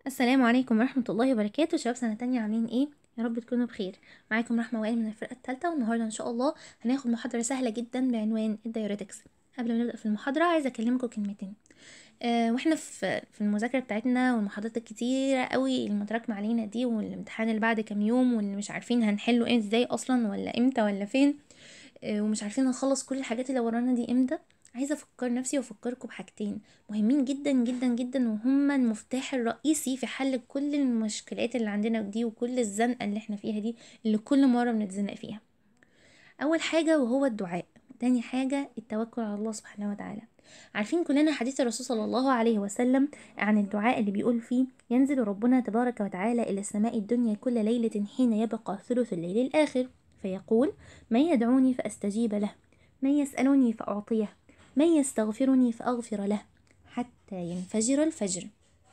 السلام عليكم ورحمة الله وبركاته شباب سنة تانية عاملين ايه؟ يا رب تكونوا بخير معاكم رحمة وائل من الفرقة التالتة والنهاردة ان شاء الله هناخد محاضرة سهلة جدا بعنوان الدايوريتكس قبل ما نبدأ في المحاضرة عايزة اكلمكم كلمتين آه واحنا في في المذاكرة بتاعتنا والمحاضرات الكتيرة قوي المتراكمة علينا دي والامتحان اللي بعد كام يوم واللي مش عارفين هنحله ايه ازاي اصلا ولا امتى ولا فين آه ومش عارفين نخلص كل الحاجات اللي ورانا دي امتى عايزه افكر نفسي وافكركم بحاجتين مهمين جدا جدا جدا وهما المفتاح الرئيسي في حل كل المشكلات اللي عندنا دي وكل الزنقه اللي احنا فيها دي اللي كل مره بنتزنق فيها اول حاجه وهو الدعاء تاني حاجه التوكل على الله سبحانه وتعالى عارفين كلنا حديث الرسول صلى الله عليه وسلم عن الدعاء اللي بيقول فيه ينزل ربنا تبارك وتعالى إلى السماء الدنيا كل ليلة حين يبقى ثلث الليل الآخر فيقول من يدعوني فأستجيب له من يسألني فأعطيه من يستغفرني فأغفر له حتى ينفجر الفجر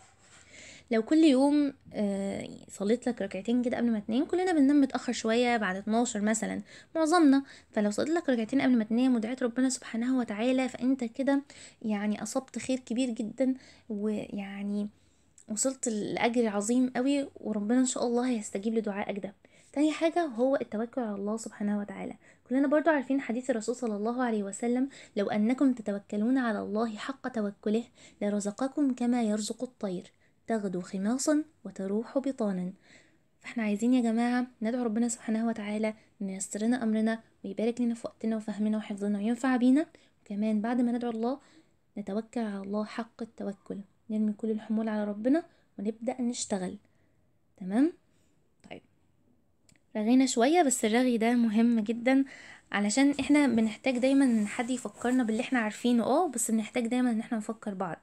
لو كل يوم آه، صليت لك ركعتين كده قبل ما تنام كلنا بننام متأخر شوية بعد 12 مثلا معظمنا فلو صليت لك ركعتين قبل ما تنام ودعيت ربنا سبحانه وتعالى فأنت كده يعني أصبت خير كبير جدا ويعني وصلت لأجر عظيم قوي وربنا إن شاء الله هيستجيب لدعائك ده تاني حاجة هو التوكل على الله سبحانه وتعالى كلنا برضو عارفين حديث الرسول صلى الله عليه وسلم لو أنكم تتوكلون على الله حق توكله لرزقكم كما يرزق الطير تغدو خماصا وتروح بطانا فاحنا عايزين يا جماعة ندعو ربنا سبحانه وتعالى ان ييسر لنا امرنا ويبارك لنا في وقتنا وفهمنا وحفظنا وينفع بينا وكمان بعد ما ندعو الله نتوكل على الله حق التوكل نرمي كل الحمول على ربنا ونبدأ نشتغل تمام طيب رغينا شوية بس الرغي ده مهم جدا علشان احنا بنحتاج دايما ان حد يفكرنا باللي احنا عارفينه اه بس بنحتاج دايما ان احنا نفكر بعض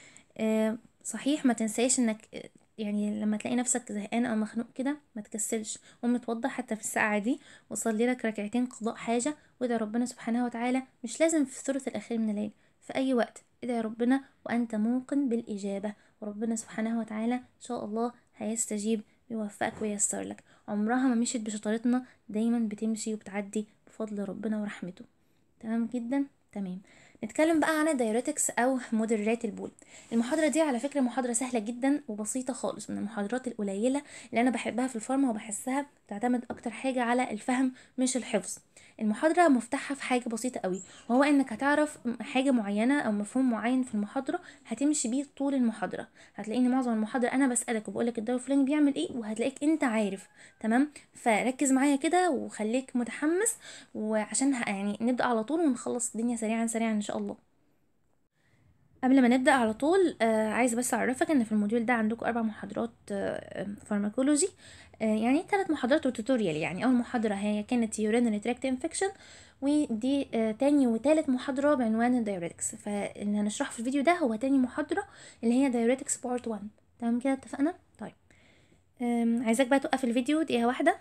آه صحيح ما تنساش انك آه، يعني لما تلاقي نفسك زهقان او مخنوق كده ما تكسلش قوم اتوضى حتى في الساعة دي وصلي لك ركعتين قضاء حاجة وادعي ربنا سبحانه وتعالى مش لازم في الثلث الاخير من الليل في اي وقت ادعي ربنا وانت موقن بالاجابة وربنا سبحانه وتعالى ان شاء الله هيستجيب ويوفقك وييسر لك عمرها ما مشيت بشطارتنا دايما بتمشي وبتعدي بفضل ربنا ورحمته تمام جدا تمام نتكلم بقى عن الدايوريتكس او مدرات البول المحاضره دي على فكره محاضره سهله جدا وبسيطه خالص من المحاضرات القليله اللي انا بحبها في الفارما وبحسها بتعتمد اكتر حاجه على الفهم مش الحفظ المحاضرة مفتاحها في حاجة بسيطة قوي وهو انك هتعرف م- حاجة معينة او مفهوم معين في المحاضرة هتمشي بيه طول المحاضرة هتلاقيني معظم المحاضرة انا بسألك وبقولك الدواء الفلاني بيعمل ايه وهتلاقيك انت عارف تمام فركز معايا كده وخليك متحمس وعشان ه- يعني نبدأ على طول ونخلص الدنيا سريعا سريعا ان شاء الله قبل ما نبدأ على طول آه عايزة بس أعرفك إن في الموديول ده عندكم أربع محاضرات آه فارماكولوجي آه يعني ثلاث محاضرات وتوتوريال يعني أول محاضرة هي كانت urinary tract infection ودي آه تاني وتالت محاضرة بعنوان الدايوريتكس فاللي هنشرحه في الفيديو ده هو تاني محاضرة اللي هي دايوريتكس بارت 1 تمام كده اتفقنا؟ طيب آم، عايزاك بقى توقف الفيديو دقيقة واحدة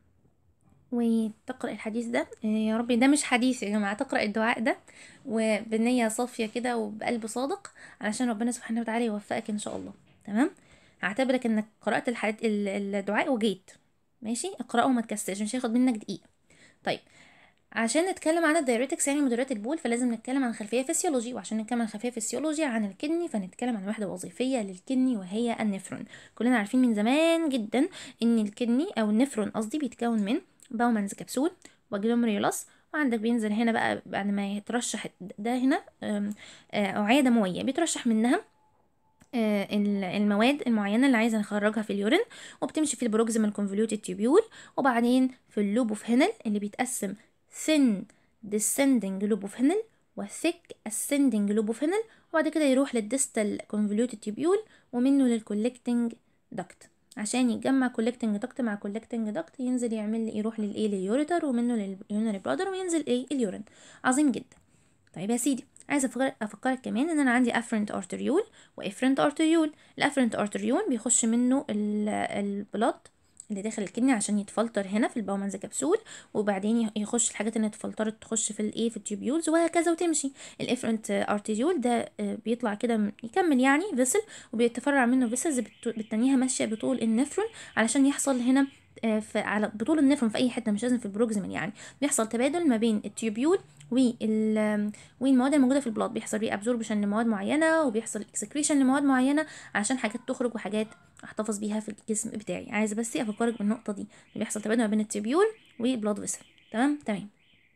وتقرأ الحديث ده آه، يا ربي ده مش حديث يا جماعة تقرأ الدعاء ده وبنية صافية كده وبقلب صادق علشان ربنا سبحانه وتعالى يوفقك إن شاء الله تمام هعتبرك إنك قرأت الحد... ال- الدعاء وجيت ماشي اقرأه وما تكسلش مش هياخد منك دقيقة طيب عشان نتكلم عن الدايوريتكس يعني مدرات البول فلازم نتكلم عن خلفيه فسيولوجي وعشان نتكلم عن خلفيه فسيولوجي عن الكدني فنتكلم عن وحده وظيفيه للكدني وهي النفرون كلنا عارفين من زمان جدا ان الكدني او النفرون قصدي بيتكون من باومانز كبسول وجلوميريولاس وعندك بينزل هنا بقى بعد ما يترشح ده هنا أم، آه، اوعيه دمويه بيترشح منها آه، ال- المواد المعينة اللي عايزة نخرجها في اليورين وبتمشي في البروكسيمال كونفوليوتد تيوبيول وبعدين في اللوب اوف هينل اللي بيتقسم thin descending loop of هينل و thick ascending loop of هينل وبعد كده يروح للديستال convoluted tubule ومنه للcollecting duct عشان يتجمع collecting duct مع collecting duct ينزل يعمل يروح للايه لليوريتر ومنه لليونري بلادر وينزل ايه اليورين عظيم جدا طيب يا سيدي عايزه أفكر افكرك كمان ان انا عندي افرنت ارتريول وافرنت ارتريول الافرنت ارتريول بيخش منه ال- البلاد اللي داخل الكدني عشان يتفلتر هنا في الباومنز كبسول وبعدين ي- يخش الحاجات اللي اتفلترت تخش في الايه في التيوبيولز وهكذا وتمشي الافرنت ارتريول ده آه، بيطلع كده م- يكمل يعني فيسل وبيتفرع منه فيسلز بالتانية ماشيه بطول النفرون علشان يحصل هنا آه، في على بطول النفرون في اي حته مش لازم في البروكسيمال يعني بيحصل تبادل ما بين التيوبيول وال والمواد الموجوده في البلاد بيحصل ري ابزوربشن لمواد معينه وبيحصل اكسكريشن لمواد معينه عشان حاجات تخرج وحاجات احتفظ بيها في الجسم بتاعي عايزه بس افكرك بالنقطه دي اللي بيحصل تبادل ما بين التبيول والبلاد فيسل تمام تمام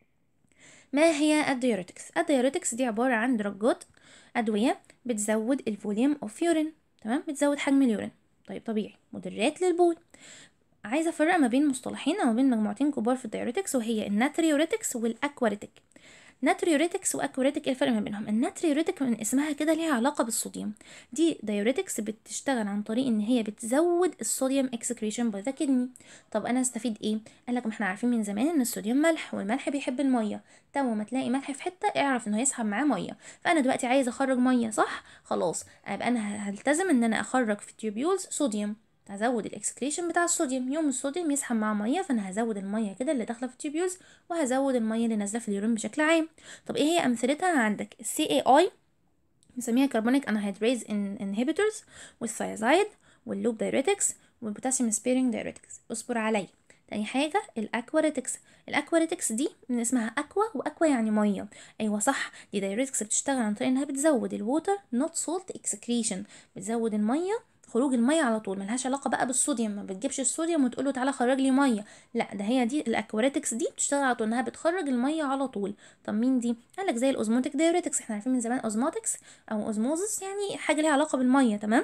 ما هي الديوريتكس الديوريتكس دي عباره عن درجات ادويه بتزود الفوليوم اوف يورين تمام بتزود حجم اليورين طيب طبيعي مدرات للبول عايزه افرق ما بين مصطلحين او ما بين مجموعتين كبار في الديوريتكس وهي الناتريوريتكس والاكواريتك ناتريوريتكس واكوريتك ايه الفرق ما بينهم الناتريوريتك من اسمها كده ليها علاقه بالصوديوم دي دايوريتكس بتشتغل عن طريق ان هي بتزود الصوديوم اكسكريشن باي ذا كدني طب انا استفيد ايه قال لك ما احنا عارفين من زمان ان الصوديوم ملح والملح بيحب الميه تو ما تلاقي ملح في حته اعرف انه هيسحب معاه ميه فانا دلوقتي عايزه اخرج ميه صح خلاص ابقى انا هلتزم ان انا اخرج في التيوبيولز صوديوم هزود الاكسكريشن بتاع الصوديوم يوم الصوديوم يسحب مع ميه فانا هزود الميه كده اللي داخله في التيوبيولز وهزود الميه اللي نازله في اليورين بشكل عام طب ايه هي امثلتها عندك السي اي اي بنسميها كربونيك انهيدريز انهبيتورز والثيازايد واللوب دايريتكس والبوتاسيوم سبيرنج دايريتكس اصبر عليا تاني حاجة الأكواريتكس الأكواريتكس دي من اسمها أكوا وأكوا يعني مية أيوة صح دي دايريتكس بتشتغل عن طريق إنها بتزود الووتر نوت سولت اكسكريشن بتزود المية خروج الميه على طول ملهاش علاقه بقى بالصوديوم ما بتجيبش الصوديوم وتقول له تعالى خرج لي ميه لا ده هي دي الاكواريتكس دي بتشتغل على طول انها بتخرج الميه على طول طب مين دي قال لك زي الاوزموتيك دايوريتكس احنا عارفين من زمان اوزماتكس او اوزموزس يعني حاجه ليها علاقه بالميه تمام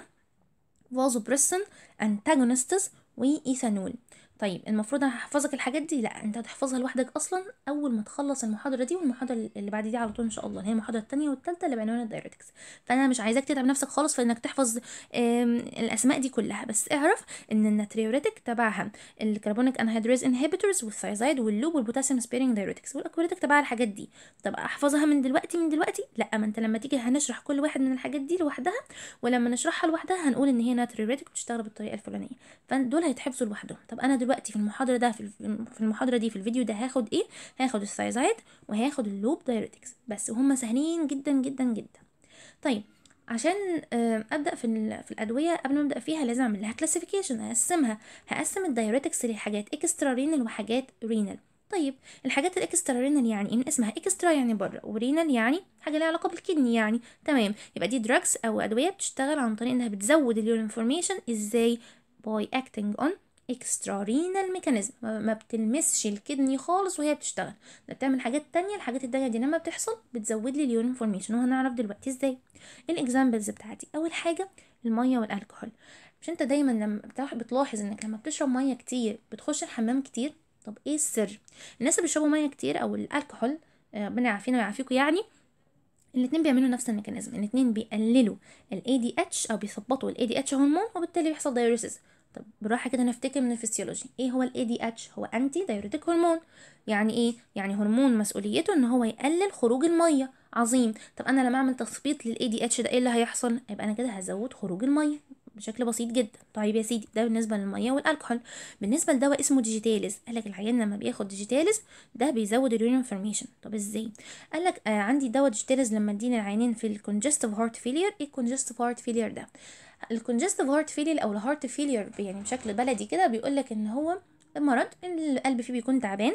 فازوبريسن انتاجونستس وايثانول طيب المفروض انا هحفظك الحاجات دي لا انت هتحفظها لوحدك اصلا اول ما تخلص المحاضره دي والمحاضره اللي بعد دي على طول ان شاء الله اللي هي المحاضره الثانيه والثالثه اللي بعنوان الدايركتكس فانا مش عايزاك تتعب نفسك خالص في انك تحفظ الاسماء دي كلها بس اعرف ان الناتريوريتك تبعها الكربونيك انهيدريز انهبيتورز والثايزايد واللوب والبوتاسيوم سبيرنج دايوريتكس والاكوريتك تبعها الحاجات دي طب احفظها من دلوقتي من دلوقتي لا ما انت لما تيجي هنشرح كل واحد من الحاجات دي لوحدها ولما نشرحها لوحدها هنقول ان هي ناتريوريتك بتشتغل بالطريقه الفلانيه فدول هيتحفظوا لوحدهم طب انا دلوقتي في المحاضره ده في في المحاضره دي في الفيديو ده هاخد ايه هاخد الثايزايد وهاخد اللوب دايريتكس بس وهم سهلين جدا جدا جدا طيب عشان ابدا في في الادويه قبل ما ابدا فيها لازم اعمل لها كلاسيفيكيشن اقسمها هقسم الدايوريتكس لحاجات اكسترا رينال وحاجات رينال طيب الحاجات الاكسترا رينال يعني ايه اسمها اكسترا يعني بره ورينال يعني حاجه ليها علاقه بالكدني يعني تمام يبقى دي دراجز او ادويه بتشتغل عن طريق انها بتزود اليورين فورميشن ازاي باي اكتنج اون اكسترا رينال ميكانيزم ما بتلمسش الكدني خالص وهي بتشتغل ده بتعمل حاجات تانية الحاجات التانية دي لما بتحصل بتزود لي اليورين فورميشن وهنعرف دلوقتي ازاي الاكزامبلز بتاعتي اول حاجه الميه والالكحول مش انت دايما لما بتلاحظ انك لما بتشرب ميه كتير بتخش الحمام كتير طب ايه السر الناس اللي بيشربوا ميه كتير او الالكحول ربنا يعافينا ويعافيكم يعني الاتنين بيعملوا نفس الميكانيزم الاتنين بيقللوا ال ADH او بيثبطوا ال ADH هرمون وبالتالي بيحصل دايوريسيس طب بالراحه كده نفتكر من الفسيولوجي ايه هو الاي دي اتش هو انتي دايوريتك هرمون يعني ايه يعني هرمون مسؤوليته ان هو يقلل خروج الميه عظيم طب انا لما اعمل تثبيط للاي دي اتش ده ايه اللي هيحصل يبقى انا كده هزود خروج الميه بشكل بسيط جدا طيب يا سيدي ده بالنسبه للميه والالكحول بالنسبه لدواء اسمه ديجيتاليز قال لك العيان لما بياخد ديجيتاليز ده بيزود اليورين فورميشن طب ازاي قال لك آه عندي دواء ديجيتاليز لما ادينا العيانين في الكونجستيف هارت فيلير ايه الكونجستيف هارت فيلير ده الكونجستيف هارت فيلير او الهارت فيلير يعني بشكل بلدي كده بيقول لك ان هو مرض القلب فيه بيكون تعبان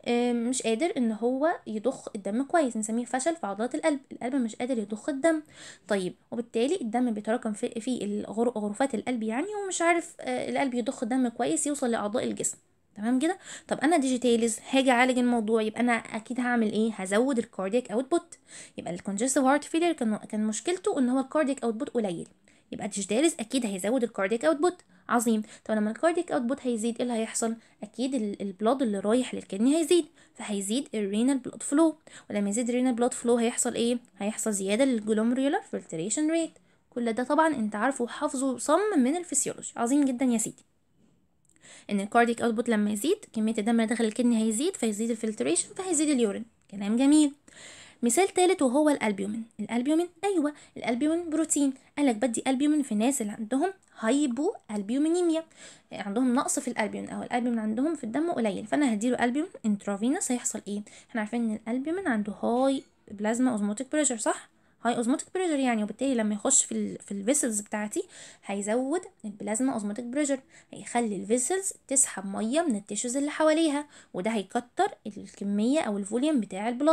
مش قادر ان هو يضخ الدم كويس نسميه فشل في عضلات القلب القلب مش قادر يضخ الدم طيب وبالتالي الدم بيتراكم في, في غرفات القلب يعني ومش عارف القلب يضخ الدم كويس يوصل لاعضاء الجسم تمام كده طب انا ديجيتاليز هاجي اعالج الموضوع يبقى انا اكيد هعمل ايه هزود الكاردياك اوتبوت يبقى الكونجستيف هارت فيلير كان كان مشكلته ان هو الكاردياك اوتبوت قليل يبقى ديجيتاليز اكيد هيزود الكاردياك اوتبوت عظيم طب لما الكاردياك اوتبوت هيزيد ايه اللي هيحصل اكيد البلاد اللي رايح للكدني هيزيد فهيزيد الرينال بلاد فلو ولما يزيد الرينال بلاد فلو هيحصل ايه هيحصل زياده للجلومريولار فلتريشن ريت كل ده طبعا انت عارفه وحافظه صم من الفسيولوجي عظيم جدا يا سيدي ان الكارديك اوتبوت لما يزيد كميه الدم اللي داخل الكدني هيزيد فيزيد الفلتريشن فهيزيد اليورين كلام جميل مثال ثالث وهو الالبيومين الالبيومين ايوه الالبيومين بروتين قالك بدي البيومين في الناس اللي عندهم هايبو البيومينيميا عندهم نقص في الالبيومين او الالبيومين عندهم في الدم قليل فانا هديله البيومين انترافينوس هيحصل ايه احنا عارفين ان الالبيومين عنده هاي بلازما اوزموتيك بريشر صح هاي اوزموتيك بريشر يعني وبالتالي لما يخش في ال في الفيسلز بتاعتي هيزود البلازما اوزموتيك بريشر هيخلي الفيسلز تسحب ميه من التيشوز اللي حواليها وده هيكتر الكميه او الفوليوم بتاع البلد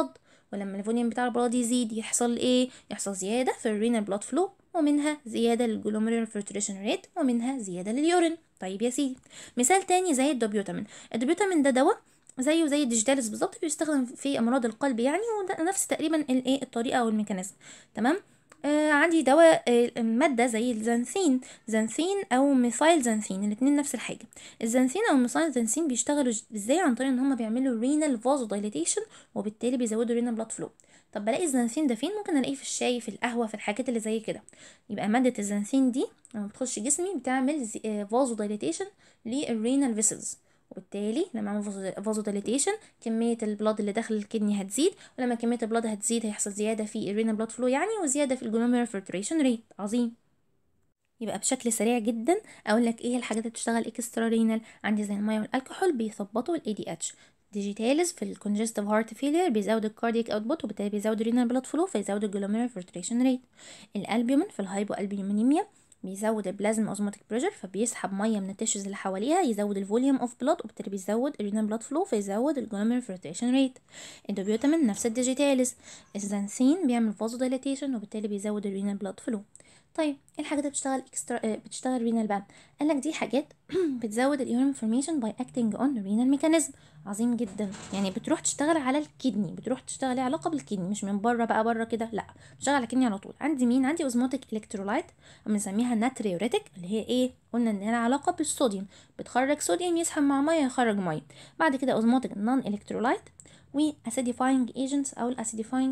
ولما الفوليوم بتاع البلاد يزيد يحصل ايه يحصل زياده في الرينال بلاد فلو ومنها زياده للجلوميرولار فلتريشن ريت ومنها زياده لليورين طيب يا سيدي مثال تاني زي الدوبيوتامين الدوبيوتامين ده دواء زيه زي الديجيتاليس بالظبط بيستخدم في امراض القلب يعني ونفس تقريبا الايه الطريقه او الميكانيزم تمام آه عندي دواء آه مادة زي الزنثين زنثين أو ميثايل زنثين الاتنين نفس الحاجة الزنثين أو الميثايل زنثين بيشتغلوا ازاي عن طريق ان هما بيعملوا رينال فازو دايليتيشن وبالتالي بيزودوا رينال بلاد فلو طب بلاقي الزنثين ده فين ممكن الاقيه في الشاي في القهوه في الحاجات اللي زي كده يبقى ماده الزنثين دي لما بتخش جسمي بتعمل فازو دايليتيشن للرينال فيسلز وبالتالي لما اعمل فازو دايليتيشن كميه البلاد اللي داخل الكدني هتزيد ولما كميه البلاد هتزيد هيحصل زياده في الرينال بلاد فلو يعني وزياده في الجلوميرال فلتريشن ريت عظيم يبقى بشكل سريع جدا اقول لك ايه الحاجات اللي بتشتغل اكسترا رينال عندي زي الميه والالكحول بيثبطوا الاي دي اتش ديجيتاليز في الكونجستيف هارت فيلير بيزود الكاردياك اوتبوت وبالتالي بيزود الرينال بلاد فلو فيزود الجلوميرال فلتريشن ريت الالبومين في الهايبو البيومينيميا بيزود البلازما اوزموتيك بريشر فبيسحب ميه من التيشوز اللي حواليها يزود الفوليوم اوف بلاد وبالتالي بيزود الرينال بلاد فلو فيزود الجلوميرال فلتريشن ريت الدوبيوتامين نفس الديجيتاليز الزنسين بيعمل فازو دايليتيشن وبالتالي بيزود الرينال بلاد فلو طيب ايه الحاجات اللي بتشتغل اكسترا بتشتغل رينال بقى قال لك دي حاجات بتزود اليورين انفورميشن باي اكتنج اون رينال ميكانيزم عظيم جدا يعني بتروح تشتغل على الكدني بتروح تشتغل ليها علاقه بالكدني مش من بره بقى بره كده لا بتشتغل على الكدني على طول عندي مين عندي اوزموتيك الكترولايت بنسميها ناتريوريتك اللي هي ايه قلنا ان لها علاقه بالصوديوم بتخرج صوديوم يسحب مع ميه يخرج ميه بعد كده اوزموتيك نون الكترولايت واسيديفاينج ايجنتس او الاسيديفاينج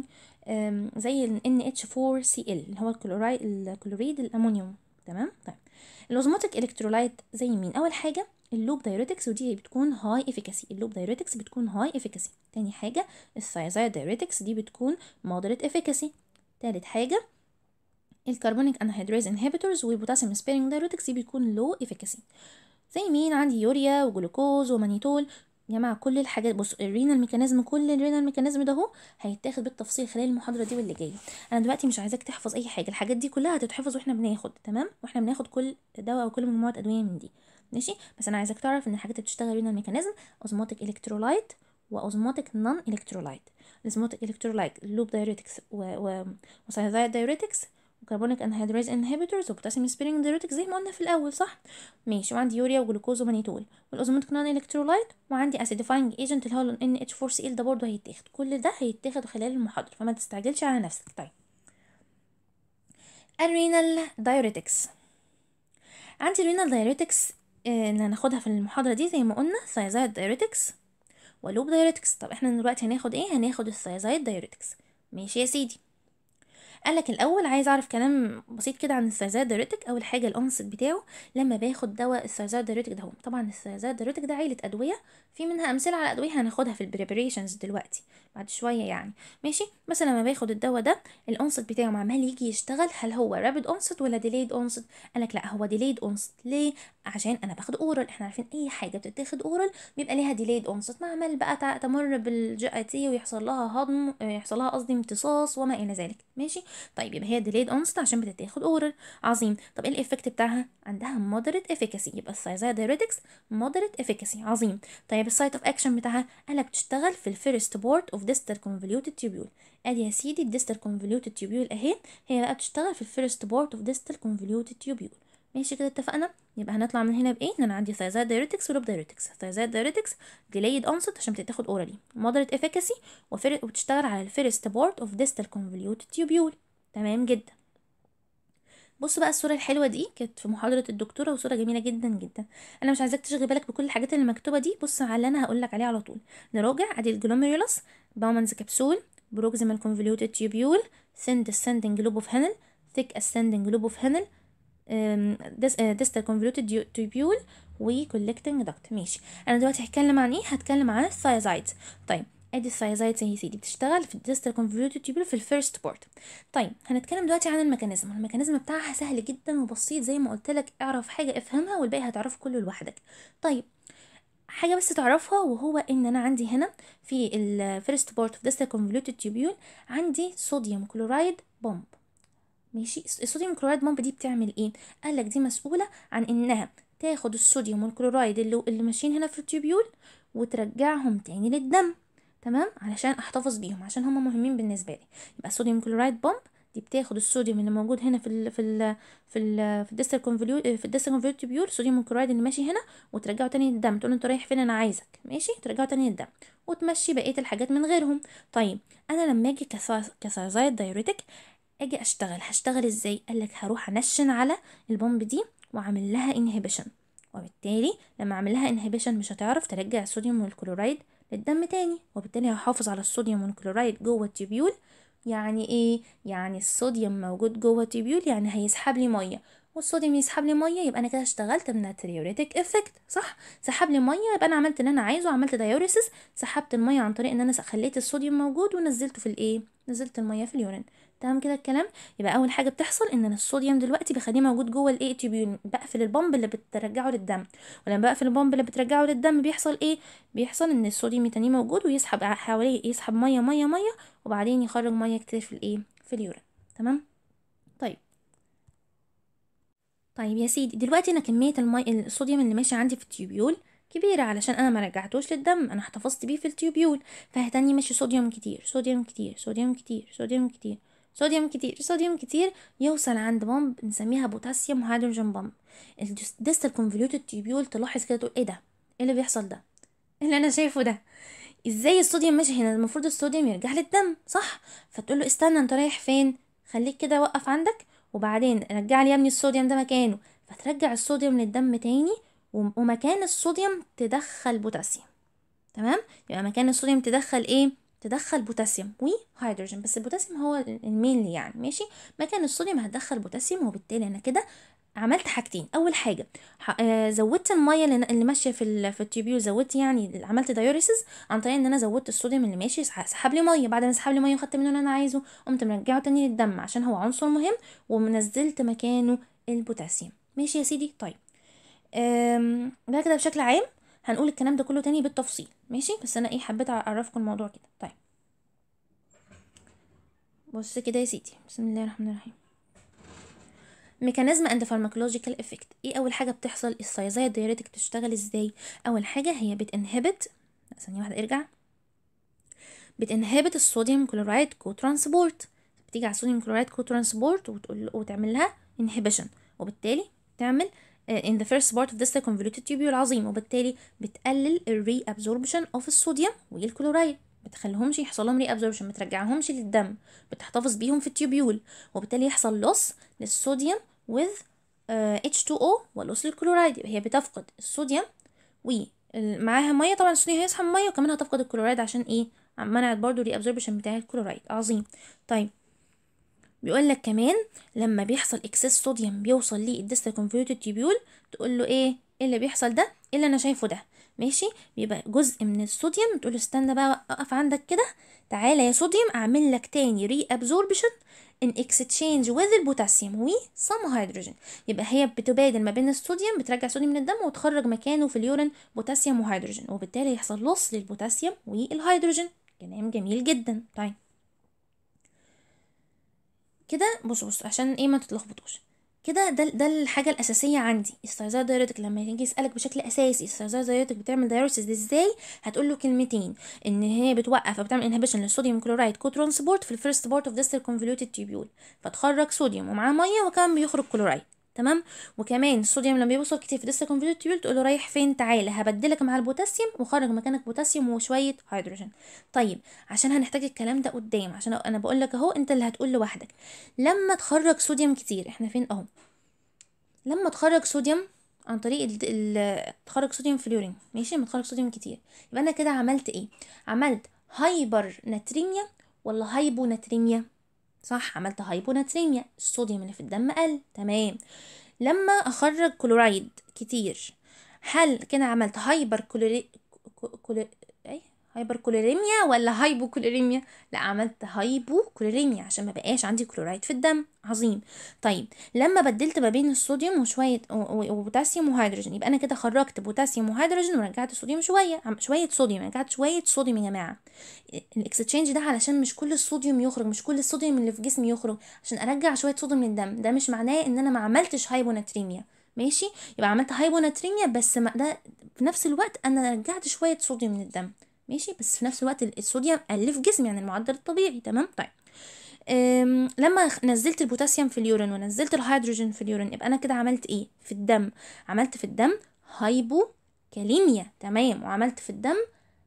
زي ال NH4Cl اللي هو الكلورايد الكلوريد الامونيوم تمام طيب الاوزموتيك الكترولايت زي مين اول حاجه اللوب دايوريتكس ودي بتكون هاي افيكاسي اللوب دايوريتكس بتكون هاي افيكاسي تاني حاجه الثايزايد دايوريتكس دي بتكون مودريت افيكاسي تالت حاجه الكربونيك انهيدريز انهبيتورز والبوتاسيوم سبيرنج دايوريتكس دي بتكون لو افيكاسي زي مين عندي يوريا وجلوكوز ومانيتول يا جماعه كل الحاجات بص الرينال ميكانيزم كل الرينال ميكانيزم ده اهو هيتاخد بالتفصيل خلال المحاضره دي واللي جايه انا دلوقتي مش عايزاك تحفظ اي حاجه الحاجات دي كلها هتتحفظ واحنا بناخد تمام واحنا بناخد كل دواء او كل مجموعه ادويه من دي ماشي بس انا عايزاك تعرف ان الحاجات اللي بتشتغل رينال ميكانيزم اوزموتيك الكترولايت واوزموتيك نون الكترولايت الاوزموتيك الكترولايت اللوب دايوريتكس و و وسايزايد دايوريتكس وكربونيك انهيدريز انهبيتورز وبوتاسيوم سبيرنج دايوريتكس زي ما قلنا في الاول صح ماشي وعندي يوريا وجلوكوز ومانيتول والاوزموتيك نون الكترولايت وعندي اسيديفاينج ايجنت اللي هو ال NH4Cl ده برضه هيتاخد كل ده هيتاخد خلال المحاضره فما تستعجلش على نفسك طيب الرينال دايوريتكس عندي الرينال دايوريتكس اللي هناخدها في المحاضره دي زي ما قلنا ثايزايد دايوريتكس ولوب دايوريتكس طب احنا دلوقتي هناخد ايه هناخد الثايزايد دايوريتكس ماشي يا سيدي قالك الاول عايز اعرف كلام بسيط كده عن الثايزايد دايوريتك اول حاجه الانست بتاعه لما باخد دواء الثايزايد دايوريتك ده هو طبعا الثايزايد دايوريتك ده عيله ادويه في منها امثله على ادويه هناخدها في البريبريشنز دلوقتي بعد شويه يعني ماشي بس لما باخد الدواء ده الانست بتاعه عمال يجي يشتغل هل هو رابيد انست ولا ديليد انست قالك لا هو ديليد انست ليه عشان انا باخد اورال احنا عارفين اي حاجه بتتاخد اورال بيبقى ليها ديليد انست عمال بقى تمر بالجي اي تي ويحصل لها هضم يحصل لها قصدي امتصاص وما الى ذلك ماشي طيب يبقى هي ديليد انست عشان بتتاخد اورال عظيم طب ايه الايفكت بتاعها عندها مودريت افيكاسي يبقى الثايزايد دايوريتكس مودريت افيكاسي عظيم طيب السايت اوف اكشن بتاعها قالك بتشتغل في الفيرست بورت اوف ديستال كونفوليوتد تيوبيول ادي يا سيدي الديستال كونفوليوتد تيوبيول اهي هي بقى بتشتغل في الفيرست بورت اوف ديستال كونفوليوتد تيوبيول ماشي كده اتفقنا يبقى هنطلع من هنا بايه ان انا عندي ثايزايد دايوريتكس ولوب دايوريتكس ثايزايد دايوريتكس ديليد اونست عشان بتتاخد اورالي مودريت افيكاسي وبتشتغل على الفيرست بورت اوف ديستال كونفوليوتد تيوبيول تمام جدا بص بقى الصوره الحلوه دي كانت في محاضره الدكتوره وصوره جميله جدا جدا انا مش عايزاك تشغل بالك بكل الحاجات اللي مكتوبه دي بص على اللي انا هقول لك عليه على طول نراجع ادي الجلوميرولس باومانز كبسول بروكسيمال كونفوليوتد تيوبيول ثين descending لوب اوف هانل ثيك ascending لوب اوف هانل distal convoluted tubule وكولكتنج دكت ماشي انا دلوقتي هتكلم عن ايه هتكلم عن الثايزايدز طيب ادي الثايزايدز يا سيدي بتشتغل في الديستال كونفوليوتد تيوبول في الفيرست بورت طيب هنتكلم دلوقتي عن الميكانيزم الميكانيزم بتاعها سهل جدا وبسيط زي ما قلت لك اعرف حاجه افهمها والباقي هتعرفه كله لوحدك طيب حاجه بس تعرفها وهو ان انا عندي هنا في الفيرست بورت اوف ديستال كونفوليوتد تيوبول عندي صوديوم كلورايد بومب ماشي الصوديوم كلورايد بومب دي بتعمل ايه قال لك دي مسؤوله عن انها تاخد الصوديوم والكلورايد اللي, اللي ماشيين هنا في التيوبيول وترجعهم تاني للدم تمام علشان احتفظ بيهم عشان هما مهمين بالنسبه لي يبقى الصوديوم كلورايد بامب دي بتاخد الصوديوم اللي موجود هنا في ال في ال في ال في الديستال كونفوليو في الديستال كونفوليوت تيبيول الصوديوم كلورايد اللي ماشي هنا وترجعه تاني للدم تقول له انت رايح فين انا عايزك ماشي ترجعه تاني للدم وتمشي بقيه الحاجات من غيرهم طيب انا لما اجي كثايرويد دايوريتك اجي اشتغل هشتغل ازاي قال لك هروح انشن على البومب دي واعمل لها انهبيشن وبالتالي لما اعمل لها انهبيشن مش هتعرف ترجع الصوديوم والكلورايد للدم تاني وبالتالي هحافظ على الصوديوم والكلورايد جوه التيبيول يعني ايه يعني الصوديوم موجود جوه التيبيول يعني هيسحب لي ميه والصوديوم يسحب لي ميه يبقى انا كده اشتغلت من التريوريتك افكت صح سحب لي ميه يبقى انا عملت اللي انا عايزه عملت دايوريسيس سحبت الميه عن طريق ان انا خليت الصوديوم موجود ونزلته في الايه نزلت الميه في اليورين تمام كده الكلام يبقى اول حاجه بتحصل ان انا الصوديوم دلوقتي بخليه موجود جوه الاي تيبيول بقفل البامب اللي بترجعه للدم ولما بقفل البامب اللي بترجعه للدم بيحصل ايه بيحصل ان الصوديوم يتاني موجود ويسحب حواليه يسحب ميه ميه ميه وبعدين يخرج ميه كتير في الايه في اليورين تمام طيب طيب يا سيدي دلوقتي انا كميه المي الصوديوم اللي ماشي عندي في التيوبيول كبيرة علشان انا ما رجعتوش للدم انا احتفظت بيه في التيوبيول فهتاني ماشي صوديوم كتير صوديوم كتير صوديوم كتير صوديوم كتير صوديوم كتير صوديوم كتير يوصل عند بامب نسميها بوتاسيوم هيدروجين بامب الديستال كونفوليوتد تيوبيول تلاحظ كده تقول ايه ده ايه اللي بيحصل ده إيه اللي انا شايفه ده ازاي الصوديوم ماشي هنا المفروض الصوديوم يرجع للدم صح فتقول له استنى انت رايح فين خليك كده وقف عندك وبعدين رجع لي يا ابني الصوديوم ده مكانه فترجع الصوديوم للدم تاني ومكان الصوديوم تدخل بوتاسيوم تمام يبقى مكان الصوديوم تدخل ايه تدخل بوتاسيوم وهيدروجين بس البوتاسيوم هو المين يعني ماشي مكان الصوديوم هتدخل بوتاسيوم وبالتالي انا كده عملت حاجتين اول حاجه زودت الميه اللي ماشيه في في التيوبيول زودت يعني عملت دايوريسيس عن طريق ان انا زودت الصوديوم اللي ماشي سحب لي ميه بعد ما سحب لي ميه وخدت منه اللي انا عايزه قمت مرجعه تاني للدم عشان هو عنصر مهم ومنزلت مكانه البوتاسيوم ماشي يا سيدي طيب ده كده بشكل عام هنقول الكلام ده كله تاني بالتفصيل ماشي بس انا ايه حبيت اعرفكم الموضوع كده طيب بص كده يا سيدي بسم الله الرحمن الرحيم ميكانيزم اند فارماكولوجيكال افكت ايه اول حاجه بتحصل السايزايد دايريتك بتشتغل ازاي اول حاجه هي بتنهبت ثانيه واحده ارجع بتنهبت الصوديوم كلورايد كو ترانسبورت بتيجي على الصوديوم كلورايد كو ترانسبورت وتقول وتعمل لها انهبيشن وبالتالي تعمل in the first part of this convoluted tubule عظيم وبالتالي بتقلل الري absorption of الصوديوم والكلورايد بتخليهمش يحصل لهم ري ابزوربشن بترجعهمش للدم بتحتفظ بيهم في التيوبيول وبالتالي يحصل لوس للصوديوم with uh, H2O ولوس للكلورايد هي بتفقد الصوديوم ومعاها ميه طبعا الصوديوم هيسحب ميه وكمان هتفقد الكلورايد عشان ايه منعت برضو ري ابزوربشن بتاع الكلورايد عظيم طيب بيقول لك كمان لما بيحصل اكسس صوديوم بيوصل للديستال كونفوليوتد تيبيول تقول له ايه ايه اللي بيحصل ده ايه اللي انا شايفه ده ماشي بيبقى جزء من الصوديوم تقول له استنى بقى اقف عندك كده تعالى يا صوديوم اعمل لك تاني ري ابزوربشن ان اكستشينج وذ البوتاسيوم و سم هيدروجين يبقى هي بتبادل ما بين الصوديوم بترجع صوديوم من الدم وتخرج مكانه في اليورين بوتاسيوم وهيدروجين وبالتالي يحصل لص للبوتاسيوم والهيدروجين كلام جميل جدا طيب كده بصوا بصوا عشان ايه ما تتلخبطوش كده ده ده الحاجه الاساسيه عندي الستايزايد دايرتك لما يجي يسالك بشكل اساسي الستايزايد دايرتك بتعمل دايوريسيس ازاي هتقول له كلمتين ان هي بتوقف او بتعمل انهبيشن للصوديوم كلورايد كو ترانسبورت في الفيرست بارت اوف ديستال كونفوليوتد تيبيول فتخرج صوديوم ومعاه ميه وكمان بيخرج كلورايد تمام وكمان الصوديوم لما بيوصل كتير في ديستال كونفوليوتد تيبيول تقول له رايح فين تعالى هبدلك مع البوتاسيوم وخرج مكانك بوتاسيوم وشويه هيدروجين طيب عشان هنحتاج الكلام ده قدام عشان انا بقول لك اهو انت اللي هتقول لوحدك لما تخرج صوديوم كتير احنا فين اهو لما تخرج صوديوم عن طريق ال ال تخرج صوديوم في اليورين ماشي لما تخرج صوديوم كتير يبقى انا كده عملت ايه عملت هايبر ناتريميا ولا هايبو ناتريميا صح عملت هايبو ناتريميا الصوديوم اللي في الدم قل تمام لما اخرج كلورايد كتير هل كده عملت هايبر كلوري كولي... ايه هايبر كوليريميا ولا هايبو كوليريميا لا عملت هايبو كوليريميا عشان ما بقاش عندي كلورايد في الدم عظيم طيب لما بدلت ما بين الصوديوم وشويه وبوتاسيوم وهيدروجين يبقى انا كده خرجت بوتاسيوم وهيدروجين ورجعت الصوديوم شويه شويه صوديوم رجعت شويه صوديوم يا جماعه الاكستشينج ده علشان مش كل الصوديوم يخرج مش كل الصوديوم اللي في جسمي يخرج عشان ارجع شويه صوديوم من الدم ده مش معناه ان انا ما عملتش هايبوناتريميا ماشي يبقى عملت هايبوناتريميا بس ما ده في نفس الوقت انا رجعت شويه صوديوم من الدم ماشي بس في نفس الوقت الصوديوم قل في جسمي يعني المعدل الطبيعي تمام طيب أم، لما خ- نزلت البوتاسيوم في اليورين ونزلت الهيدروجين في اليورين يبقى انا كده عملت ايه في الدم عملت في الدم هايبوكاليميا تمام وعملت في الدم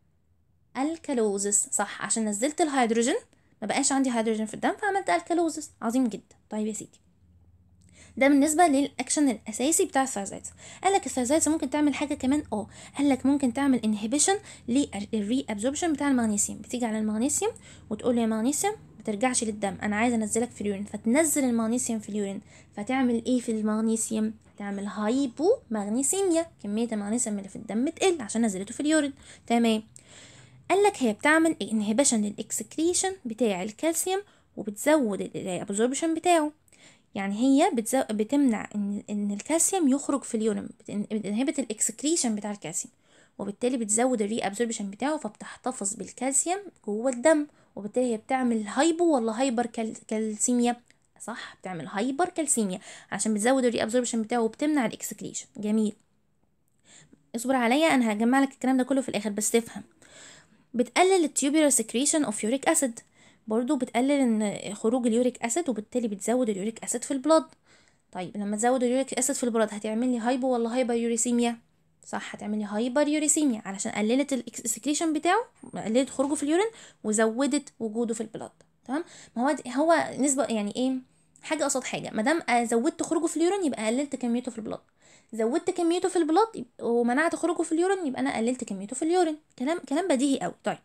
الكالوزس صح عشان نزلت الهيدروجين ما بقاش عندي هيدروجين في الدم فعملت الكالوزس عظيم جدا طيب يا سيدي ده بالنسبه للاكشن الاساسي بتاع الثايزايدز قال لك الثايزايدز ممكن تعمل حاجه كمان اه قال لك ممكن تعمل انهبيشن للري ابزوربشن بتاع المغنيسيوم بتيجي على المغنيسيوم وتقول له يا مغنيسيوم ما ترجعش للدم انا عايزه انزلك في اليورين فتنزل المغنيسيوم في اليورين فتعمل ايه في المغنيسيوم تعمل هايبو مغنيسيميا كميه المغنيسيوم اللي في الدم تقل عشان نزلته في اليورين تمام قال لك هي بتعمل انهبيشن للاكسكريشن بتاع الكالسيوم وبتزود الابزوربشن بتاعه يعني هي بتزو... بتمنع ان ان الكالسيوم يخرج في اليورين بتنهبت الاكسكريشن بتاع الكالسيوم وبالتالي بتزود الري ابزوربشن بتاعه فبتحتفظ بالكالسيوم جوه الدم وبالتالي هي بتعمل هايبو ولا هايبر كال... كالسيميا صح بتعمل هايبر كالسيميا عشان بتزود الري ابزوربشن بتاعه وبتمنع الاكسكريشن جميل اصبر عليا انا هجمع لك الكلام ده كله في الاخر بس تفهم بتقلل التيوبولار سكريشن اوف يوريك اسيد برضو بتقلل ان خروج اليوريك اسيد وبالتالي بتزود اليوريك اسيد في البلاد طيب لما تزود اليوريك اسيد في البلاد هتعمل لي هايبو ولا هايبر يوريسيميا صح هتعمل لي هايبر يوريسيميا علشان قللت السكريشن بتاعه قللت خروجه في اليورين وزودت وجوده في البلاد تمام ما هو هو نسبه يعني ايه حاجه قصاد حاجه ما دام زودت خروجه في اليورين يبقى قللت كميته في البلاد زودت كميته في البلاد ومنعت خروجه في اليورين يبقى انا قللت كميته في اليورين كلام كلام بديهي قوي طيب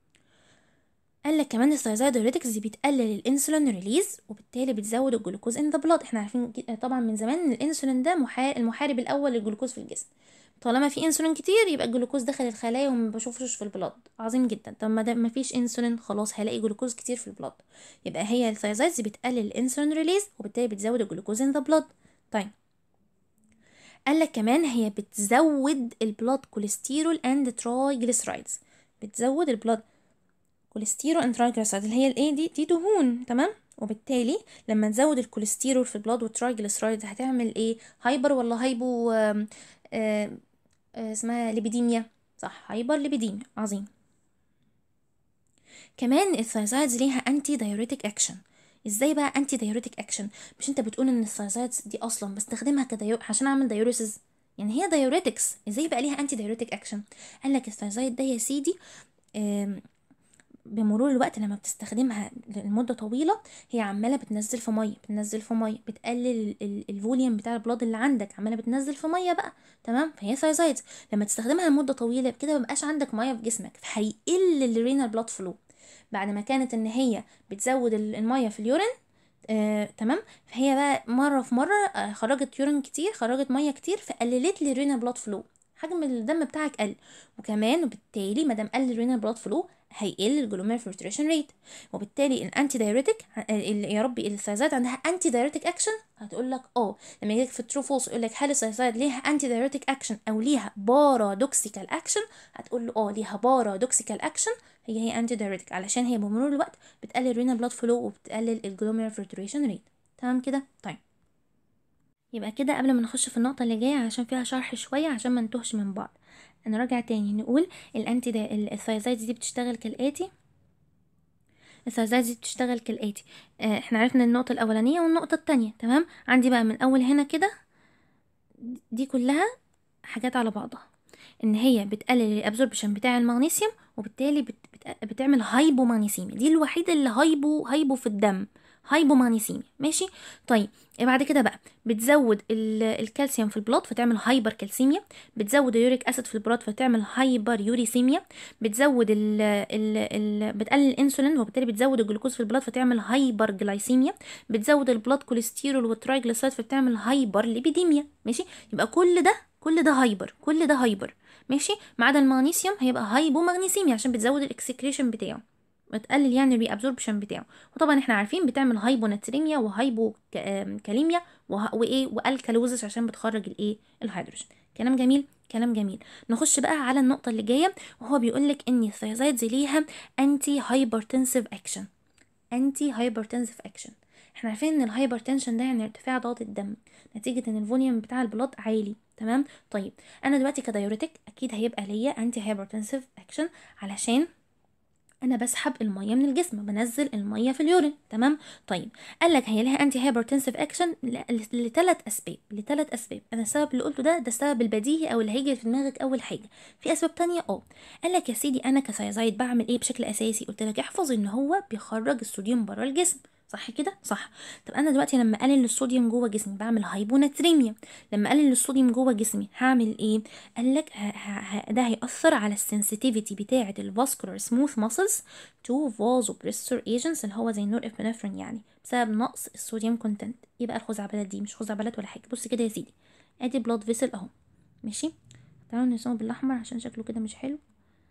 قال لك كمان الثايرويد دايوريتكس دي بتقلل الانسولين ريليز وبالتالي بتزود الجلوكوز ان ذا بلاد احنا عارفين طبعا من زمان ان الانسولين ده المحارب الاول للجلوكوز في الجسم طالما في انسولين كتير يبقى الجلوكوز دخل الخلايا وما بشوفش في البلاد عظيم جدا طب ما ما فيش انسولين خلاص هلاقي جلوكوز كتير في البلاد يبقى هي الثايرويد بتقلل الانسولين ريليز وبالتالي بتزود الجلوكوز ان ذا بلاد طيب قال لك كمان هي بتزود البلاد كوليسترول اند ترايجليسرايدز بتزود البلاد كوليسترول اند ترايجليسرايد اللي هي الايه دي دي دهون تمام وبالتالي لما تزود الكوليسترول في البلاد والترايجليسرايد هتعمل ايه هايبر ولا هايبو آآ آآ اسمها ليبيديميا صح هايبر ليبيديميا عظيم كمان الثايزايدز ليها انتي دايوريتك اكشن ازاي بقى انتي دايوريتك اكشن مش انت بتقول ان الثايزايدز دي اصلا بستخدمها كدايو عشان اعمل دايوريسز يعني هي دايوريتكس ازاي بقى ليها انتي دايوريتك اكشن قال لك الثايزايد ده يا سيدي بمرور الوقت لما بتستخدمها لمده طويله هي عماله بتنزل في ميه بتنزل في ميه بتقلل الفوليوم بتاع البلاد اللي عندك عماله بتنزل في ميه بقى تمام فهي ثايزايد لما تستخدمها لمده طويله كده مبقاش عندك ميه في جسمك فهيقل الرينال بلاد فلو بعد ما كانت ان هي بتزود الميه في اليورين آه، تمام فهي بقى مره في مره آه، خرجت يورين كتير خرجت ميه كتير فقللت لي الرينال بلاد فلو حجم الدم بتاعك قل وكمان وبالتالي ما دام قل الرينال بلاد فلو هيقل الجلومير فلتريشن ريت وبالتالي الانتي دايوريتك يا ربي الثايزايد عندها انتي دايوريتك اكشن هتقول لك اه لما يجيلك في الترو فولس يقول لك هل الثايزايد ليها انتي دايوريتك اكشن او ليها بارادوكسيكال اكشن هتقول له اه ليها بارادوكسيكال اكشن هي هي انتي دايوريتك علشان هي بمرور الوقت بتقلل رينال بلاد فلو وبتقلل الجلومير فلتريشن ريت تمام كده طيب يبقى كده قبل ما نخش في النقطة اللي جاية عشان فيها شرح شوية عشان ما نتوهش من بعض نراجع تاني نقول الانتي دا الثايزايدز دي بتشتغل كالآتي الثايزايدز دي بتشتغل كالآتي اه احنا عرفنا النقطة الأولانية والنقطة التانية تمام عندي بقى من أول هنا كده دي كلها حاجات على بعضها ان هي بتقلل الابزوربشن بتاع المغنيسيوم وبالتالي بت بت بتعمل هايبومغنيسيميا دي الوحيده اللي هايبو هايبو في الدم هايبومغنيسيميا ماشي طيب بعد كده بقى بتزود الكالسيوم في البلاد فتعمل هايبر كالسيميا بتزود اليوريك اسيد في البلاد فتعمل هايبر يوريسيميا بتزود ال ال ال بتقلل الانسولين وبالتالي بتزود الجلوكوز في البلاد فتعمل هايبر جلايسيميا بتزود البلاد كوليسترول والترايجليسيرايد فبتعمل هايبر ليبيديميا ماشي يبقى كل ده كل ده هايبر كل ده هايبر ماشي ما عدا المغنيسيوم هيبقى هايبومغنيسيميا عشان بتزود الاكسكريشن بتاعه بتقلل يعني الري ابزوربشن بتاعه وطبعا احنا عارفين بتعمل هايبوناتريميا وهايبو كاليميا وايه والكالوزس عشان بتخرج الايه الهيدروجين كلام جميل كلام جميل نخش بقى على النقطة اللي جاية وهو بيقول لك ان الثيازايدز ليها انتي هايبرتنسيف اكشن انتي هايبرتنسيف اكشن احنا عارفين ان الهايبرتنشن ده يعني ارتفاع ضغط الدم نتيجة ان الفوليوم بتاع البلاد عالي تمام طيب انا دلوقتي كدايوريتك اكيد هيبقى ليا انتي هايبرتنسيف اكشن علشان انا بسحب الميه من الجسم بنزل الميه في اليورين تمام طيب قال لك هي لها انتي هايبرتنسيف اكشن لثلاث اسباب لثلاث اسباب انا السبب اللي قلته ده ده السبب البديهي او اللي هيجي في دماغك اول حاجه في اسباب تانية اه قال لك يا سيدي انا كثيازايد بعمل ايه بشكل اساسي قلت لك احفظ ان هو بيخرج الصوديوم بره الجسم صح كده صح طب انا دلوقتي لما اقلل الصوديوم جوه جسمي بعمل هايبوناتريميا لما اقلل الصوديوم جوه جسمي هعمل ايه قال لك ده هياثر على السنسيتيفيتي بتاعه الفاسكولار سموث ماسلز تو فازوبريسور ايجنتس اللي هو زي النور ابنفرين يعني بسبب نقص الصوديوم كونتنت ايه بقى الخزعبلات دي مش خزعبلات ولا حاجه بص كده يا سيدي ادي بلاد فيسل اهو ماشي تعالوا نرسمه بالاحمر عشان شكله كده مش حلو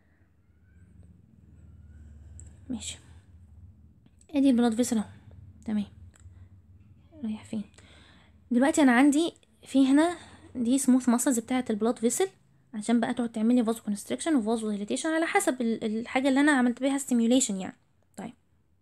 ماشي ادي البلاد فيسل اهو تمام رايح فين دلوقتي انا عندي في هنا دي سموث ماسلز بتاعه البلاد فيسل عشان بقى تقعد تعملي فازو كونستريكشن وفازو ديليتيشن على حسب الحاجه اللي انا عملت بيها ستيميوليشن يعني طيب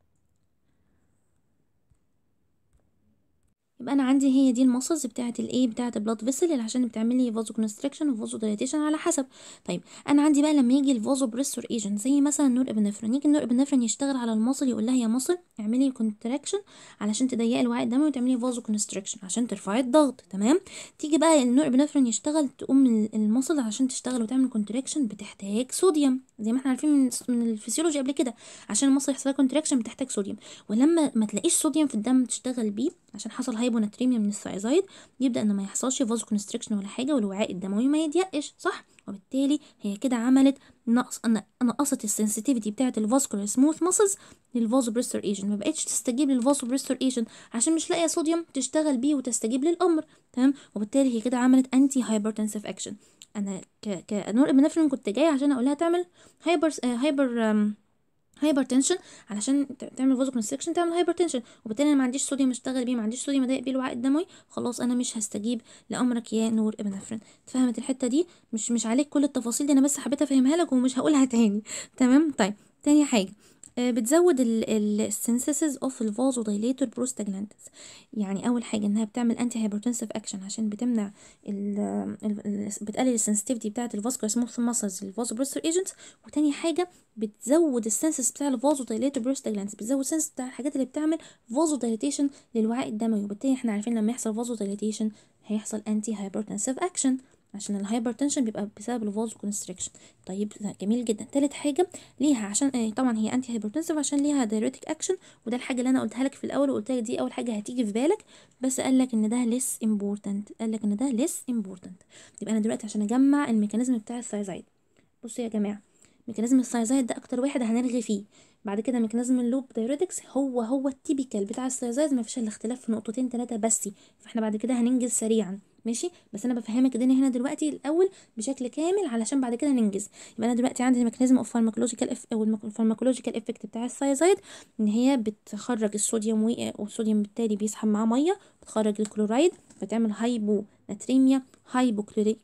يبقى انا عندي هي دي الماسلز بتاعه الايه بتاعه البلاد فيسل اللي عشان بتعملي فازو كونستريكشن وفازو دايليتيشن على حسب طيب انا عندي بقى لما يجي الفازو بريسور ايجنت زي مثلا النور ابنفرين يجي النور ابنفرين يشتغل على المصل يقول لها يا مصل اعملي كونتراكشن علشان تضيقي الوعاء الدموي وتعملي فازو كونستريكشن عشان ترفعي الضغط تمام تيجي بقى النور ابنفرين يشتغل تقوم المصل عشان تشتغل وتعمل كونتراكشن بتحتاج صوديوم زي ما احنا عارفين من, من الفسيولوجي قبل كده عشان المصل يحصل كونتراكشن بتحتاج صوديوم ولما ما تلاقيش صوديوم في الدم تشتغل بيه عشان حصل هايبوناتريميا من الثايزايد يبدا ان ما يحصلش فازو كونستريكشن ولا حاجه والوعاء الدموي ما يضيقش صح وبالتالي هي كده عملت نقص نقصت السنسيتيفيتي بتاعه الفاسكولار سموث ماسلز للفازو بريستور ايجنت ما بقتش تستجيب للفازو بريستور ايجنت عشان مش لاقيه صوديوم تشتغل بيه وتستجيب للامر تمام وبالتالي هي كده عملت انتي هايبرتنسيف اكشن انا ك كنور ابنفرين كنت جايه عشان اقول لها تعمل هايبر هايبر هايبرتنشن علشان تعمل فازو كونستريكشن تعمل هايبرتنشن وبالتالي انا ما عنديش صوديوم اشتغل بيه ما عنديش صوديوم اضايق بيه الوعاء الدموي خلاص انا مش هستجيب لامرك يا نور ابنفرين اتفهمت الحته دي مش مش عليك كل التفاصيل دي انا بس حبيت افهمها لك ومش هقولها تاني تمام طيب تاني حاجه بتزود السينثيسيس اوف الفازو دايليتور بروستاجلاندز يعني اول حاجه انها بتعمل انتي هايبرتنسيف اكشن عشان بتمنع ال ال بتقلل السنسيتيفيتي بتاعه الفاسكولار سموث ماسلز الفازو بريستور ايجنتس وتاني حاجه بتزود السنسس بتاع الفازو دايليتور بروستاجلاندز بتزود السنسس بتاع الحاجات اللي بتعمل فازو دايليتيشن للوعاء الدموي وبالتالي احنا عارفين لما يحصل فازو دايليتيشن هيحصل انتي هايبرتنسيف اكشن عشان الهايبرتنشن بيبقى بسبب الفازو كونستريكشن طيب جميل جدا تالت حاجه ليها عشان آه طبعا هي انتي هايبرتنسيف عشان ليها دايريتك اكشن وده الحاجه اللي انا قلتها لك في الاول وقلت لك دي اول حاجه هتيجي في بالك بس قال لك ان ده ليس امبورتنت قال لك ان ده ليس امبورتنت يبقى انا دلوقتي عشان اجمع الميكانيزم بتاع الثايزايد بصوا يا جماعه ميكانيزم الثايزايد ده اكتر واحد هنرغي فيه بعد كده ميكانيزم اللوب دايوريتكس هو هو التيبيكال بتاع الثايزايد ما فيش الا اختلاف في نقطتين ثلاثه بس فاحنا بعد كده هننجز سريعا ماشي بس انا بفهمك الدنيا هنا دلوقتي الاول بشكل كامل علشان بعد كده ننجز يبقى انا دلوقتي عندي الميكانيزم اوف فارماكولوجيكال اف او الفارماكولوجيكال افكت بتاع الثايزايد ان هي بتخرج الصوديوم والصوديوم بالتالي بيسحب معاه ميه بتخرج الكلورايد فتعمل هايبو ناتريميا هايبو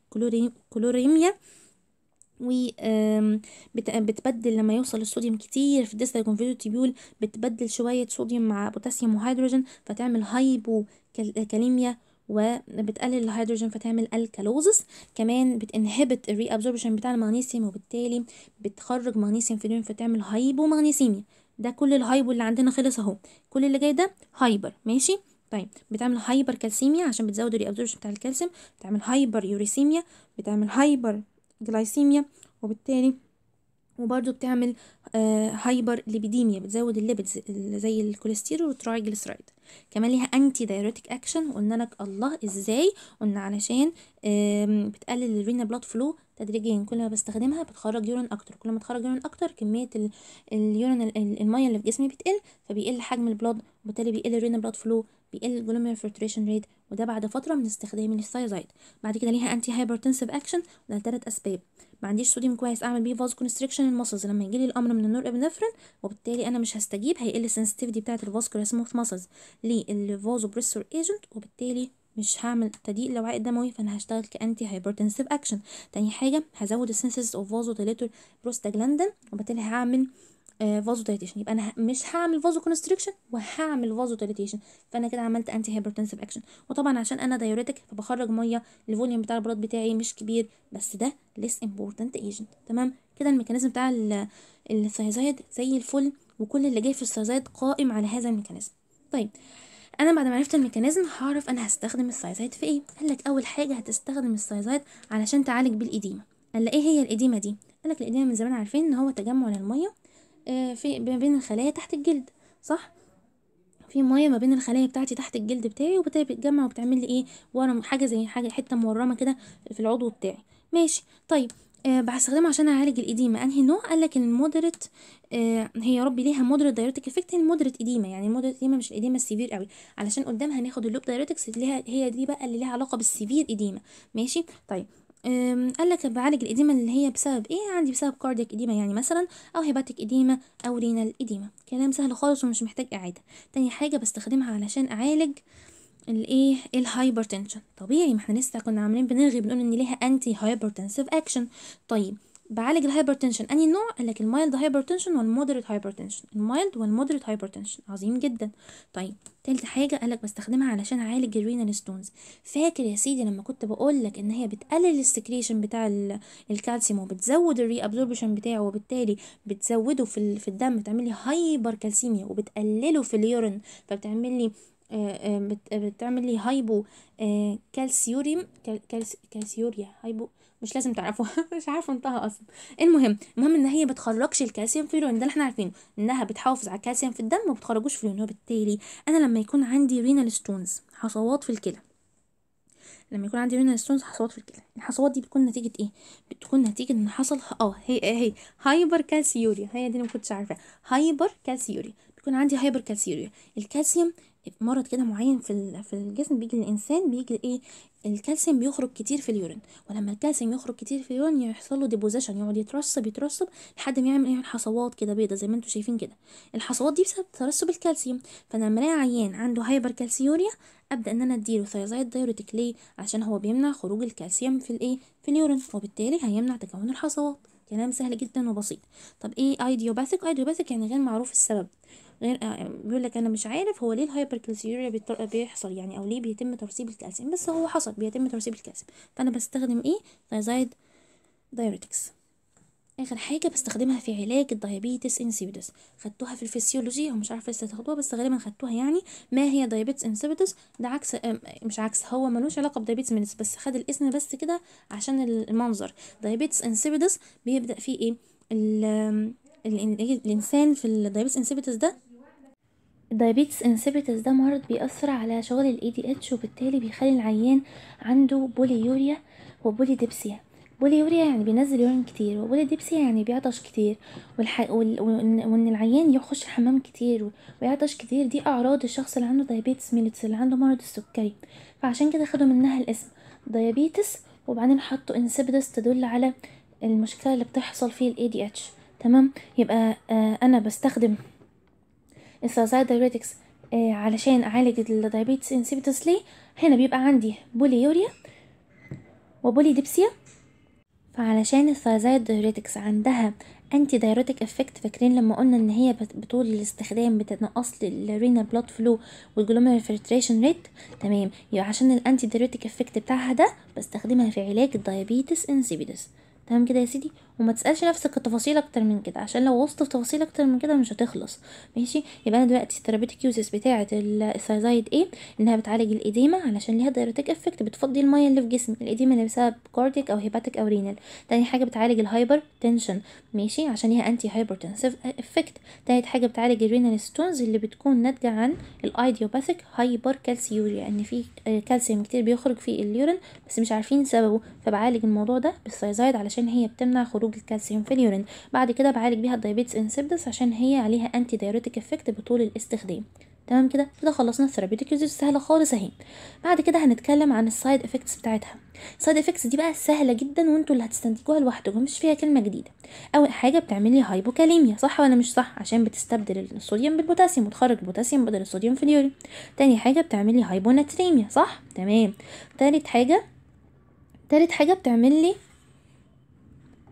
كلوريميا وبتبدل لما يوصل الصوديوم كتير في الديستال كونفيرتو تيبيول بتبدل شويه صوديوم مع بوتاسيوم وهيدروجين فتعمل هايبو كاليميا وبتقلل الهيدروجين فتعمل الكالوزس كمان بتنهبت الري ابزوربشن بتاع المغنيسيوم وبالتالي بتخرج مغنيسيوم في اليورين فتعمل هايبو مغنيسيميا ده كل الهايبو اللي عندنا خلص اهو كل اللي جاي ده هايبر ماشي طيب بتعمل هايبر كالسيميا عشان بتزود الري ابزوربشن بتاع الكالسيوم بتعمل هايبر يوريسيميا بتعمل هايبر جلايسيميا وبالتالي وبرضو بتعمل آه هايبر ليبيديميا بتزود الليبيدز زي الكوليسترول والترايجليسرايد كمان ليها انتي دايوريتك اكشن قلنا لك الله ازاي قلنا علشان بتقلل الرينا بلاد فلو تدريجيا كل ما بستخدمها بتخرج يورين اكتر كل ما تخرج يورين اكتر كميه اليورين الميه اللي في جسمي بتقل فبيقل حجم البلاد وبالتالي بيقل الرينا بلاد فلو بيقل الجلوميرال فلتريشن ريت وده بعد فتره من استخدامي للثايزايد بعد كده ليها انتي هايبرتنسيف اكشن وده لثلاث اسباب ما عنديش صوديوم كويس اعمل بيه فاز كونستريكشن المسلز لما يجي لي الامر من النور ابنفرين وبالتالي انا مش هستجيب هيقل السنسيتيفيتي بتاعه الفاسكولار سموث مسلز للفازو بريستور ايجنت وبالتالي مش هعمل تضييق للوعاء الدموي فانا هشتغل كانتي هايبرتنسيف اكشن تاني حاجه هزود السنسز اوف فازو ديليتور بروستاجلاندين وبالتالي هعمل فازو دايليتيشن يبقى انا ه- مش هعمل فازو كونستريكشن وهعمل فازو دايليتيشن فانا كده عملت انتي هايبرتنسيف اكشن وطبعا عشان انا دايوريتك فبخرج ميه الفوليوم بتاع البلاد بتاعي مش كبير بس ده ليس امبورتنت ايجنت تمام كده الميكانيزم بتاع ال- الثيازايد زي الفل وكل اللي جاي في الثيازايد قائم على هذا الميكانيزم طيب انا بعد ما عرفت الميكانيزم هعرف انا هستخدم الثيازايد في ايه قال لك اول حاجه هتستخدم الثيازايد علشان تعالج بالاديمه قال لك ايه هي الاديمه دي قال لك الاديمه من زمان عارفين ان هو تجمع للميه آه، في ما بين الخلايا تحت الجلد صح في ميه ما بين الخلايا بتاعتي تحت الجلد بتاعي وبتبقى بتتجمع وبتعمل لي ايه ورم حاجه زي حاجه حته مورمه كده في العضو بتاعي ماشي طيب أه بستخدمه عشان اعالج الاديمه انهي نوع قال لك المودريت أه هي يا ربي ليها مودريت دايرتك افكت هي المودريت اديمه يعني المودريت اديمه مش الاديمه السيفير قوي علشان قدام هناخد اللوب دايرتكس اللي ليها هي دي بقى اللي ليها علاقه بالسيفير اديمه ماشي طيب أم، قال لك بعالج الاديمه اللي هي بسبب ايه عندي بسبب كاردياك اديمه يعني مثلا او هيباتيك اديمه او رينال اديمه كلام سهل خالص ومش محتاج اعاده تاني حاجه بستخدمها علشان اعالج الايه الهايبرتنشن طبيعي ما احنا لسه كنا عاملين بنرغي بنقول ان ليها انتي هايبرتنسيف اكشن طيب بعالج الهايبرتنشن انهي نوع قال لك المايلد هايبرتنشن والمودريت هايبرتنشن المايلد والمودريت هايبرتنشن عظيم جدا طيب تالت حاجه قال لك بستخدمها علشان اعالج الرينال ستونز فاكر يا سيدي لما كنت بقول لك ان هي بتقلل السكريشن بتاع ال- الكالسيوم وبتزود الري ابزوربشن بتاعه وبالتالي بتزوده في ال- في الدم بتعمل لي هايبر كالسيميا وبتقلله في اليورين فبتعمل لي آه، آه، بت- بتعمل لي هايبو آه، كالسيوريم كال- كالس- كالسيوريا هايبو مش لازم تعرفوا مش عارفه انتهى اصلا المهم المهم ان هي بتخرجش الكالسيوم في اليورين ده اللي احنا عارفينه انها بتحافظ على الكالسيوم في الدم وما بتخرجوش في اليورين وبالتالي انا لما يكون عندي رينال ستونز حصوات في الكلى لما يكون عندي رينال ستونز حصوات في الكلى الحصوات دي بتكون نتيجه ايه بتكون نتيجه ان حصل اه هي هي هايبر كالسيوريا هي دي اللي ما كنتش عارفاها هايبر كالسيوريا بيكون عندي هايبر كالسيوريا الكالسيوم مرض كده معين في ال- في الجسم بيجي للانسان بيجي ايه الكالسيوم بيخرج كتير في اليورين ولما الكالسيوم يخرج كتير في اليورين يحصل له ديبوزيشن يقعد يترسب يترسب لحد ما يعمل يعمل حصوات كده بيضه زي ما انتم شايفين كده الحصوات دي بسبب ترسب الكالسيوم فانا لما الاقي عيان عنده هايبر كالسيوريا ابدا ان انا اديله ثيازايد دايوريتك ليه عشان هو بيمنع خروج الكالسيوم في الايه في اليورين وبالتالي هيمنع تكون الحصوات كلام سهل جدا وبسيط طب ايه ايديوباثيك ايديوباثيك يعني غير معروف السبب غير آه، بيقول لك انا مش عارف هو ليه الهايبر كالسيوريا بيتر- بيحصل يعني او ليه بيتم ترسيب الكالسيوم بس هو حصل بيتم ترسيب الكالسيوم فانا بستخدم ايه ثيازايد دايوريتكس اخر حاجه بستخدمها في علاج الدايابيتس انسيبيدس خدتوها في الفسيولوجي او مش عارفه لسه تاخدوها بس غالبا خدتوها يعني ما هي دايابيتس انسيبيدس ده عكس آم، مش عكس هو ملوش علاقه بدايابيتس ميليتس بس خد الاسم بس كده عشان المنظر دايابيتس انسيبيدس بيبدا فيه ايه ال- آم، ال- الانسان في الدايابيتس انسيبيدس ده الدايابيتس انسيبيتس ده مرض بيأثر على شغل الاي دي اتش وبالتالي بيخلي العيان عنده بوليوريا وبوليديبسيا بوليوريا يعني بينزل يورين كتير وبوليديبسيا يعني بيعطش كتير والح... وال... وان وإن العيان يخش الحمام كتير ويعطش كتير دي اعراض الشخص اللي عنده دايابيتس ميليتس اللي عنده مرض السكري فعشان كده خدوا منها الاسم دايابيتس وبعدين حطوا انسيبيدس تدل على المشكله اللي بتحصل في الاي دي اتش تمام يبقى آه انا بستخدم الثيازايد دايوريتكس آه علشان اعالج الدايابيتس انسيبيتس ليه هنا بيبقى عندي بوليوريا وبوليديبسيا فعلشان الثيازايد دايوريتكس عندها انتي دايوريتك افكت فاكرين لما قلنا ان هي بت- بطول الاستخدام بتنقص لي الرينال بلاد فلو والجلوميرال فلتريشن ريت تمام يبقى عشان الانتي دايوريتك افكت بتاعها ده بستخدمها في علاج الدايابيتس انسيبيدس تمام كده يا سيدي وما تسالش نفسك التفاصيل اكتر من كده عشان لو وصلت في تفاصيل اكتر من كده مش هتخلص ماشي يبقى انا دلوقتي الثيرابيوتيك يوزز بتاعه الثايزايد ايه انها بتعالج الاديمه علشان ليها دايرتيك افكت بتفضي الميه اللي في جسمي الاديمه اللي بسبب كارديك او هيباتيك او رينال تاني حاجه بتعالج الهايبر تنشن ماشي عشان ليها انتي هايبر تنسيف افكت تالت حاجه بتعالج الرينال ستونز اللي بتكون ناتجه عن الايديوباثيك هايبر كالسيوريا ان في آه، كالسيوم كتير بيخرج في اليورين بس مش عارفين سببه فبعالج الموضوع ده بالثيازايد علشان هي بتمنع خروج الكالسيوم في اليورين بعد كده بعالج بيها الدايابيتس انسيبدس عشان هي عليها انتي دايوريتك افكت بطول الاستخدام تمام كده كده خلصنا الثيرابيوتيك يوزز سهله خالص اهي بعد كده هنتكلم عن السايد افكتس بتاعتها السايد افكتس دي بقى سهله جدا وانتوا اللي هتستنتجوها لوحدكم مش فيها كلمه جديده اول حاجه بتعملي هايبوكاليميا صح ولا مش صح عشان بتستبدل الصوديوم بالبوتاسيوم وتخرج البوتاسيوم بدل الصوديوم في اليورين تاني حاجه بتعملي هايبوناتريميا صح تمام تالت حاجه تالت حاجه بتعمل لي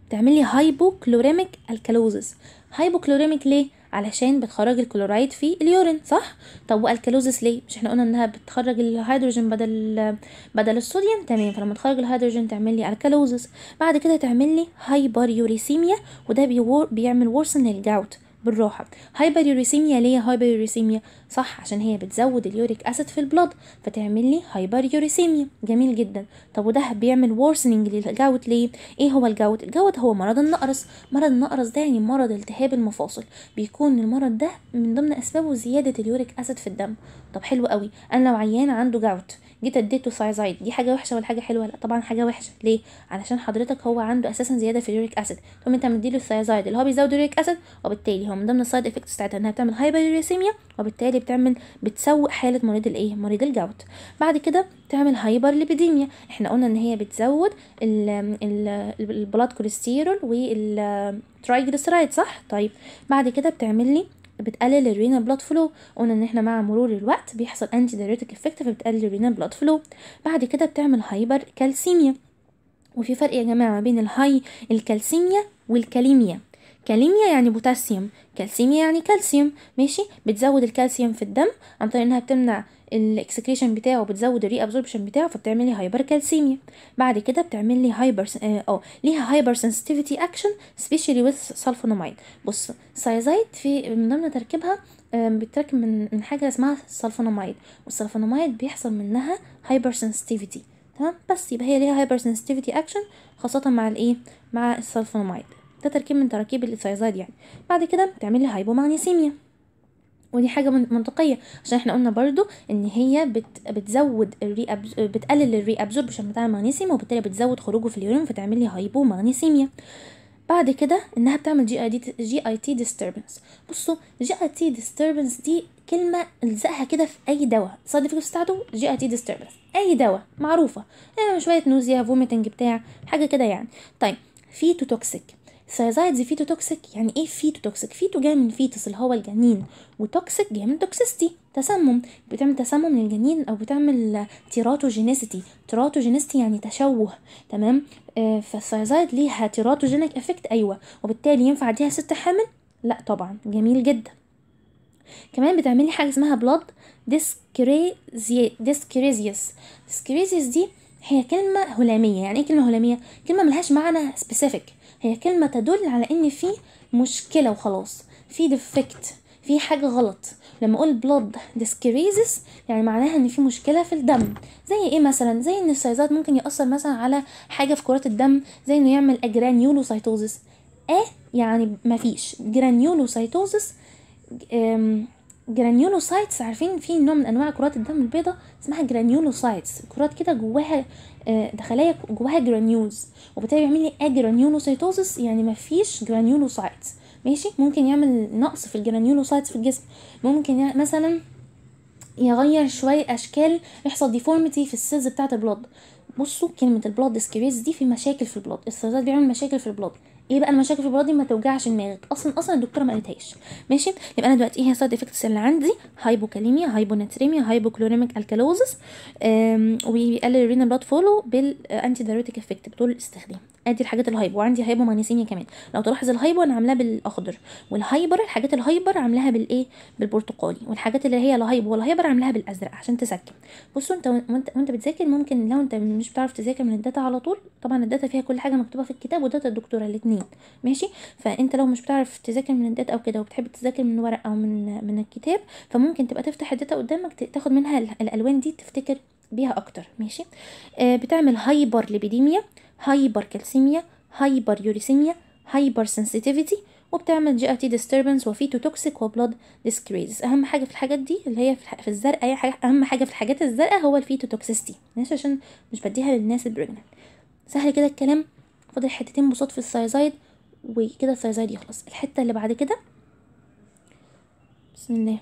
بتعمل لي هايبوكلوريميك الكالوزس هايبوكلوريميك ليه علشان بتخرج الكلورايد في اليورين صح طب والكالوزس ليه مش احنا قلنا انها بتخرج الهيدروجين بدل بدل الصوديوم تمام فلما تخرج الهيدروجين تعمل لي الكالوزس بعد كده تعمل لي هايبر يوريسيميا وده بيور بيعمل ورسن للجاوت بالراحه هايبر يوريسيميا ليه هايبر يوريسيميا صح عشان هي بتزود اليوريك اسيد في البلد فتعمل لي هايبر يوريسيميا جميل جدا طب وده بيعمل وورسننج للجوت ليه ايه هو الجوت الجوت هو مرض النقرس مرض النقرس ده يعني مرض التهاب المفاصل بيكون المرض ده من ضمن اسبابه زياده اليوريك اسيد في الدم طب حلو قوي انا لو عيان عنده جوت جيت اديته ثايزايد دي حاجه وحشه ولا حاجه حلوه لا طبعا حاجه وحشه ليه علشان حضرتك هو عنده اساسا زياده في اليوريك اسيد تقوم انت مديله الثايزايد اللي هو بيزود اليوريك اسيد وبالتالي هو من ضمن السايد افكتس بتاعتها انها بتعمل هايبريوريسيميا وبالتالي بتعمل بتسوء حاله مريض الايه مريض الجوت بعد كده تعمل هايبر ليبيديميا احنا قلنا ان هي بتزود البلاد كوليسترول والترايجليسرايد صح طيب بعد كده بتعمل لي بتقلل الرينا بلاد فلو قلنا ان احنا مع مرور الوقت بيحصل انتي دايريتك افكت فبتقلل الرينا بلاد فلو بعد كده بتعمل هايبر كالسيميا وفي فرق يا جماعه ما بين الهاي الكالسيميا والكاليميا كاليميا يعني بوتاسيوم كالسيميا يعني كالسيوم ماشي بتزود الكالسيوم في الدم عن طريق انها بتمنع الاكسكريشن بتاعه بتزود الري ابزوربشن بتاعه فبتعمل لي هايبر كالسيميا بعد كده بتعمل لي هايبر اه ليها هايبر سنسيتيفيتي اكشن سبيشالي وذ سلفوناميد بص سايزايد في من ضمن تركيبها بتركب من من حاجه اسمها سلفوناميد والسلفوناميد بيحصل منها هايبر سنسيتيفيتي تمام بس يبقى هي ليها هايبر سنسيتيفيتي اكشن خاصه مع الايه مع السلفوناميد ده تركيب من تراكيب الثايزايد يعني بعد كده بتعمل لي هايبومagنيسيميا ودي حاجة منطقية عشان احنا قلنا برضو ان هي بت بتزود الري أبز... بتقلل الري ابزوربشن بتاع المغنيسيوم وبالتالي بتزود خروجه في اليورين فتعمل لي هايبو مغنيسيميا بعد كده انها بتعمل جي اي دي جي اي تي ديستربنس بصوا جي اي تي ديستربنس دي كلمة الزقها كده في اي دواء السايد افكتس بتاعته جي اي تي ديستربنس اي دواء معروفة يعني شوية نوزيا فوميتنج بتاع حاجة كده يعني طيب فيتو توكسيك ثايزايدز فيتو توكسيك يعني ايه فيتو توكسيك فيتو جاي من فيتس اللي هو الجنين وتوكسيك جاي من توكسيستي تسمم بتعمل تسمم للجنين او بتعمل تيراتوجينيسيتي تيراتوجينيسيتي يعني تشوه تمام آه فالثايزايد ليها تيراتوجينيك افكت ايوه وبالتالي ينفع اديها ست حامل لا طبعا جميل جدا كمان بتعمل لي حاجه اسمها بلاد ديسكريزي ديسكريزيوس ديسكريزيوس دي هي كلمة هلامية يعني ايه كلمة هلامية؟ كلمة ملهاش معنى سبيسيفيك هي كلمة تدل على ان في مشكلة وخلاص في ديفكت في حاجة غلط لما اقول بلود ديسكريزس يعني معناها ان في مشكلة في الدم زي ايه مثلا زي ان السيزات ممكن يأثر مثلا على حاجة في كرات الدم زي انه يعمل اجرانيولوسايتوزس اه يعني مفيش جرانيولوسايتوزس جرانيولوسايتس عارفين في نوع من انواع كرات الدم البيضاء اسمها جرانيولوسايتس كرات كده جواها ده خلايا جواها جرانيولز وبالتالي بيعمل لي اجرانيولوسايتوزس يعني مفيش جرانيولوسايتس ماشي ممكن يعمل نقص في الجرانيولوسايتس في الجسم ممكن يعني مثلا يغير شوية اشكال يحصل ديفورميتي في السيلز بتاعه البلاد بصوا كلمة البلاد ديسكريز دي في مشاكل في البلاد السيلزات بيعمل مشاكل في البلاد ايه بقى المشاكل في البلاد دي ما توجعش دماغك اصلا اصلا الدكتوره ما قالتهاش ماشي يبقى انا دلوقتي ايه هي السايد افكتس اللي عندي هايبوكاليميا هايبوناتريميا هايبوكلوريميك الكالوزس وبيقلل الرينال بلاد فولو بالانتي دايوريتيك افكت بطول الاستخدام ادي الحاجات الهايبو وعندي هايبو مغنيسيميا كمان لو تلاحظ الهايبو انا عاملاها بالاخضر والهايبر الحاجات الهايبر عاملاها بالايه بالبرتقالي والحاجات اللي هي الهايبو والهايبر عاملاها بالازرق عشان تسكن بصوا انت وانت وانت بتذاكر ممكن لو انت مش بتعرف تذاكر من الداتا على طول طبعا الداتا فيها كل حاجه مكتوبه في الكتاب وداتا الدكتوره الاثنين ماشي فانت لو مش بتعرف تذاكر من الداتا او كده وبتحب تذاكر من ورق او من من الكتاب فممكن تبقى تفتح الداتا قدامك تاخد منها الالوان دي تفتكر بيها اكتر ماشي آه بتعمل هايبر ليبيديميا هايبر كالسيميا هايبر يوريسيميا هايبر سنسيتيفيتي وبتعمل جي تي ديستربنس وفيتو توكسيك وبلاد ديسكريز اهم حاجه في الحاجات دي اللي هي في الزرقاء حاجة اهم حاجه في الحاجات الزرقاء هو الفيتو توكسيستي ماشي عشان مش بديها للناس البريجننت سهل كده الكلام فاضل حتتين بساط في الثايزايد وكده الثايزايد يخلص الحته اللي بعد كده بسم الله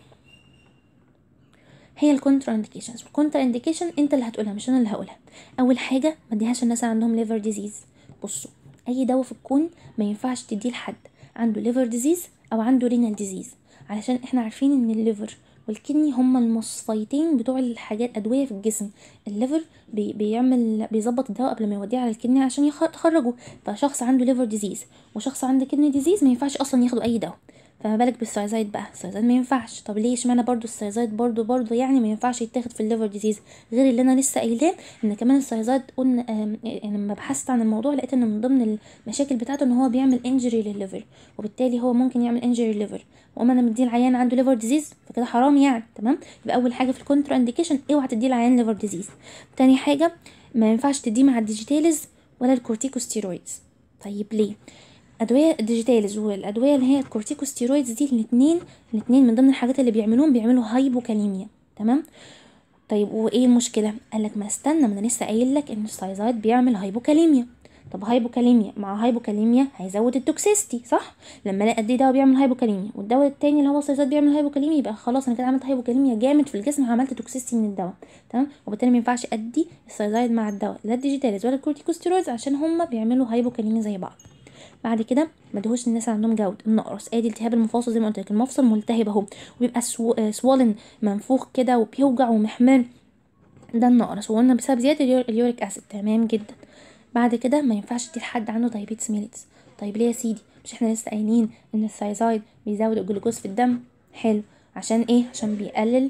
هي الكونترا انديكيشنز الكونترا انديكيشن انت اللي هتقولها مش انا اللي هقولها اول حاجه ما اديهاش الناس عندهم ليفر ديزيز بصوا اي دواء في الكون ما ينفعش تديه لحد عنده ليفر ديزيز او عنده رينال ديزيز علشان احنا عارفين ان الليفر والكدني هما المصفيتين بتوع الحاجات ادويه في الجسم الليفر بي بيعمل بيظبط الدواء قبل ما يوديه على الكدني عشان يخ- يخرجه فشخص عنده ليفر ديزيز وشخص عنده كدني ديزيز ما ينفعش اصلا ياخدوا اي دواء فما بالك بالثايزايد بقى الثايزايد ما ينفعش طب ليه اشمعنى برضو الثايزايد برضو برضو يعني ما ينفعش يتاخد في الليفر ديزيز غير اللي انا لسه قايلاه ان كمان الثايزايد قلنا آم، يعني لما بحثت عن الموضوع لقيت ان من ضمن المشاكل بتاعته ان هو بيعمل انجري للليفر وبالتالي هو ممكن يعمل انجري للليفر واما انا مديه العيان عنده ليفر ديزيز فكده حرام يعني تمام يبقى اول حاجه في الكونترا انديكيشن اوعى تديه العيان ليفر ديزيز تاني حاجه ما ينفعش تديه مع الديجيتاليز ولا الكورتيكوستيرويدز طيب ليه ادويه الديجيتاليز والادويه اللي هي الكورتيكوستيرويدز دي الاثنين الاثنين من ضمن الحاجات اللي بيعملوهم بيعملوا هايبوكاليميا تمام طيب وايه المشكله قال لك ما استنى ما انا لسه قايل لك ان الثايزايد بيعمل هايبوكاليميا طب هايبوكاليميا مع هايبوكاليميا هيزود التوكسيستي صح لما الاقي ادي دواء بيعمل هايبوكاليميا والدواء التاني اللي هو الثايزايد بيعمل هايبوكاليميا يبقى خلاص انا كده عملت هايبوكاليميا جامد في الجسم وعملت توكسيستي من الدواء تمام وبالتالي ما ينفعش ادي الثايزايد مع الدواء لا الديجيتاليز ولا الكورتيكوستيرويدز عشان هما بيعملوا هايبوكاليميا زي بعض بعد كده ما ادهوش الناس اللي عندهم جود النقرس ادي التهاب المفاصل زي ما قلت لك المفصل ملتهب اهو وبيبقى سو... سوالن منفوخ كده وبيوجع ومحمر ده النقرس وقلنا بسبب زياده اليور- اليوريك اسيد تمام جدا بعد كده ما ينفعش تدي لحد عنده دايابيتس ميليتس طيب ليه يا سيدي مش احنا لسه قايلين ان الثايزايد بيزود الجلوكوز في الدم حلو عشان ايه عشان بيقلل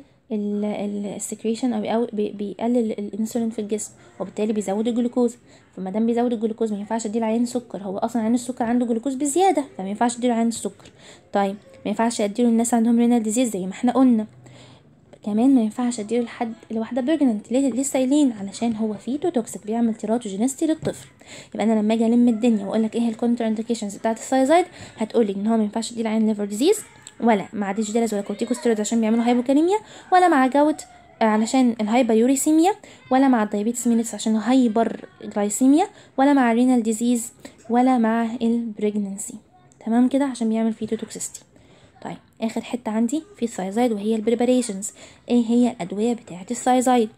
السكريشن او أو بي- بيقلل الانسولين في الجسم وبالتالي بيزود الجلوكوز فما دام بيزود الجلوكوز ما ينفعش اديله عيان سكر هو اصلا عيان السكر عنده جلوكوز بزياده فما ينفعش اديله عيان السكر طيب ما ينفعش اديله الناس عندهم رينال ديزيز زي ما احنا قلنا كمان ما ينفعش اديله لحد لواحده بريجننت ليه لسه قايلين علشان هو فيتو توكسيك بيعمل تيراتوجينيستي للطفل يبقى انا لما اجي الم الدنيا واقول لك ايه الكونتر انديكيشنز بتاعه الثايزايد هتقولي ان هو ما ينفعش اديه العين ليفر ديزيز ولا مع ديجيتاليز ولا كورتيكوستيرويد عشان بيعملوا هايبوكاليميا ولا مع جوت آه، علشان الهايبريوريسيميا ولا مع الدايابيتس ميليتس عشان هايبر جلايسيميا ولا مع الرينال ديزيز ولا مع البريجننسي تمام كده عشان بيعمل فيتو توكسيستي طيب اخر حته عندي في الثايزايد وهي البريباريشنز ايه هي الادويه بتاعه الثايزايد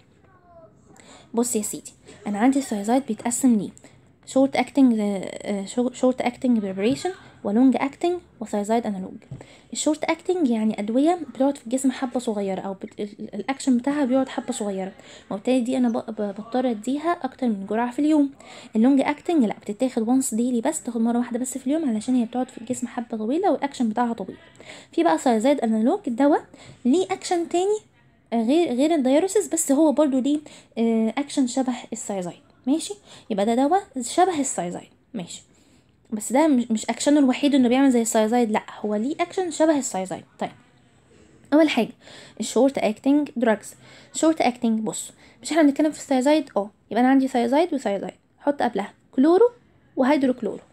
بص يا سيدي انا عندي الثايزايد بيتقسم ليه شورت اكتنج شورت اكتنج بريباريشن ولونج اكتنج وثايزايد انالوج الشورت اكتنج يعني ادويه بتقعد في الجسم حبه صغيره او بت... ال- الاكشن بتاعها بيقعد حبه صغيره وبالتالي دي انا ب... ب- بضطر اديها اكتر من جرعه في اليوم اللونج اكتنج لا بتتاخد وانس ديلي بس تاخد مره واحده بس في اليوم علشان هي بتقعد في الجسم حبه طويله والاكشن بتاعها طويل في بقى ثايزايد انالوج الدواء ليه اكشن تاني آه، غير غير الدايوريسيس بس هو برضو ليه آه، اكشن شبه الثايزايد ماشي يبقى ده دواء شبه الثايزايد ماشي بس ده مش مش اكشنه الوحيد انه بيعمل زي الثايزايد لا هو ليه اكشن شبه الثايزايد طيب اول حاجه الشورت اكتنج دراجز شورت اكتنج بص مش احنا بنتكلم في الثايزايد اه يبقى انا عندي ثايزايد وثايزايد حط قبلها كلورو وهيدروكلورو